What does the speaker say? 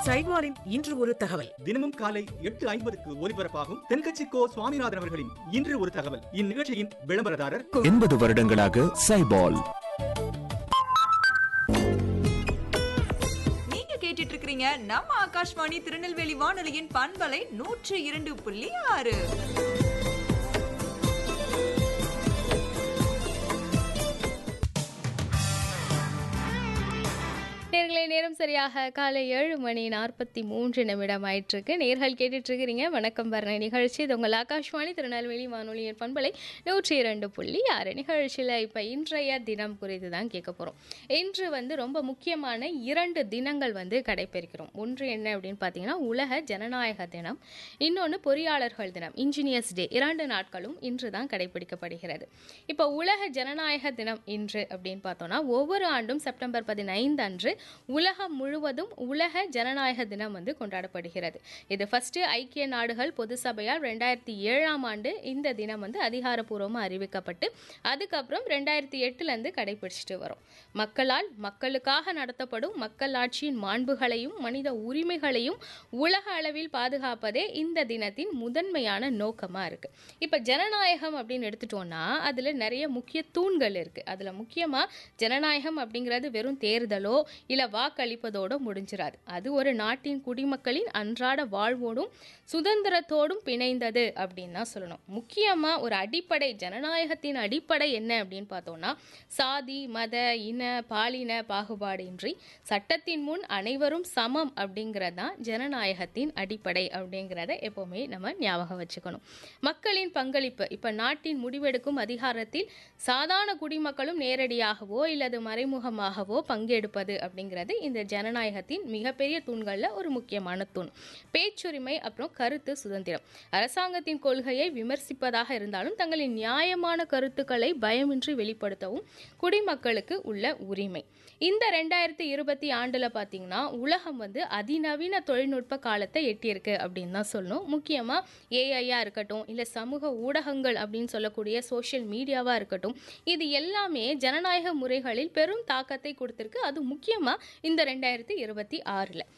சைவாரின் இன்று ஒரு தகவல் தினமும் காலை எட்டு ஐம்பதுக்கு ஒலிபரப்பாகும் தென்கட்சி கோ சுவாமிநாதன் அவர்களின் இன்று ஒரு தகவல் இந்நிகழ்ச்சியின் விளம்பரதாரர் எண்பது வருடங்களாக சைபால் நீங்க கேட்டுட்டு இருக்கிறீங்க நம்ம ஆகாஷ்வாணி திருநெல்வேலி வானொலியின் பண்பலை நூற்று இரண்டு புள்ளி ஆறு நேர்களை நேரம் சரியாக காலை ஏழு மணி நாற்பத்தி மூன்று நிமிடம் ஆயிட்டிருக்கு நேர்கள் கேட்டுட்டு இருக்கிறீங்க வணக்கம் வர்ண நிகழ்ச்சி இது உங்கள் ஆகாஷ்வாணி திருநெல்வேலி வானொலியின் பண்பலை நூற்றி இரண்டு புள்ளி ஆறு நிகழ்ச்சியில் இப்போ இன்றைய தினம் குறித்து தான் கேட்க போகிறோம் இன்று வந்து ரொம்ப முக்கியமான இரண்டு தினங்கள் வந்து கடைபிடிக்கிறோம் ஒன்று என்ன அப்படின்னு பார்த்தீங்கன்னா உலக ஜனநாயக தினம் இன்னொன்று பொறியாளர்கள் தினம் இன்ஜினியர்ஸ் டே இரண்டு நாட்களும் இன்று தான் கடைபிடிக்கப்படுகிறது இப்போ உலக ஜனநாயக தினம் இன்று அப்படின்னு பார்த்தோம்னா ஒவ்வொரு ஆண்டும் செப்டம்பர் பதினைந்து அன்று உலகம் முழுவதும் உலக ஜனநாயக தினம் வந்து கொண்டாடப்படுகிறது இது ஃபர்ஸ்ட் ஐக்கிய நாடுகள் பொது சபையால் ரெண்டாயிரத்தி ஏழாம் ஆண்டு இந்த தினம் வந்து அதிகாரப்பூர்வமாக அறிவிக்கப்பட்டு அதுக்கப்புறம் ரெண்டாயிரத்தி எட்டுலேருந்து கடைபிடிச்சிட்டு வரும் மக்களால் மக்களுக்காக நடத்தப்படும் மக்களாட்சியின் மாண்புகளையும் மனித உரிமைகளையும் உலக அளவில் பாதுகாப்பதே இந்த தினத்தின் முதன்மையான நோக்கமாக இருக்குது இப்போ ஜனநாயகம் அப்படின்னு எடுத்துட்டோம்னா அதில் நிறைய முக்கிய தூண்கள் இருக்குது அதில் முக்கியமாக ஜனநாயகம் அப்படிங்கிறது வெறும் தேர்தலோ இல்லை வாக்களிப்பதோட முடிஞ்சிராது அது ஒரு நாட்டின் குடிமக்களின் அன்றாட வாழ்வோடும் சுதந்திரத்தோடும் பிணைந்தது அப்படின்னு தான் சொல்லணும் முக்கியமாக ஒரு அடிப்படை ஜனநாயகத்தின் அடிப்படை என்ன அப்படின்னு பார்த்தோம்னா சாதி மத இன பாலின பாகுபாடின்றி சட்டத்தின் முன் அனைவரும் சமம் அப்படிங்கிறது தான் ஜனநாயகத்தின் அடிப்படை அப்படிங்கிறத எப்போவுமே நம்ம ஞாபகம் வச்சுக்கணும் மக்களின் பங்களிப்பு இப்போ நாட்டின் முடிவெடுக்கும் அதிகாரத்தில் சாதாரண குடிமக்களும் நேரடியாகவோ இல்லது மறைமுகமாகவோ பங்கெடுப்பது அப்படிங்கிறது இந்த ஜனநாயகத்தின் மிகப்பெரிய தூண்களில் ஒரு முக்கியமான தூண் பேச்சுரிமை அப்புறம் கருத்து சுதந்திரம் அரசாங்கத்தின் கொள்கையை விமர்சிப்பதாக இருந்தாலும் தங்களின் நியாயமான கருத்துக்களை பயமின்றி வெளிப்படுத்தவும் குடிமக்களுக்கு உள்ள உரிமை இந்த ரெண்டாயிரத்தி இருபத்தி ஆண்டில் பார்த்தீங்கன்னா உலகம் வந்து அதிநவீன தொழில்நுட்ப காலத்தை எட்டியிருக்கு அப்படின்னு தான் சொல்லணும் முக்கியமாக ஏஐயாக இருக்கட்டும் இல்லை சமூக ஊடகங்கள் அப்படின்னு சொல்லக்கூடிய சோஷியல் மீடியாவாக இருக்கட்டும் இது எல்லாமே ஜனநாயக முறைகளில் பெரும் தாக்கத்தை கொடுத்துருக்கு அது முக்கியமாக இந்த ரெண்டாயிரத்தி இருபத்தி ஆறில்